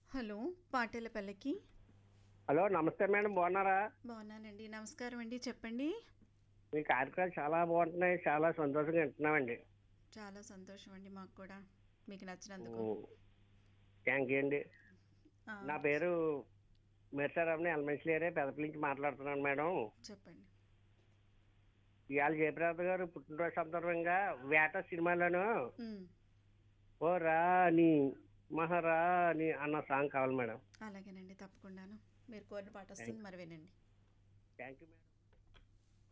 hello పాటేలపల్లికి hello నమస్తే madam బాగున్నారా బాగున్నానండి నమస్కారం అండి చెప్పండి మీ కార్యక్రమాలు చాలా బాగుంటున్నాయి చాలా సంతోషంగా వింటున్నామండి చాలా సంతోషం అండి మాకు కూడా మీకు నచ్చినందుకు థ్యాంక్ యూ అండి ఆ, నా పేరు మిర్సారావుని ఎల్మెన్సీ ఏరియా పెదపల్లి నుంచి మాట్లాడుతున్నాను మేడం చెప్పండి ఇవాళ జయప్రద గారు పుట్టినరోజు సందర్భంగా వేట సినిమాలోను ఉమ్, ఓ రాని మహారాణి అన్న సాంగ్ కావాలి మేడం అలాగేనండి తప్పకుండాను మీరు కోరిన పాట వస్తుంది మరి వినండి థ్యాంక్ యూ మేడం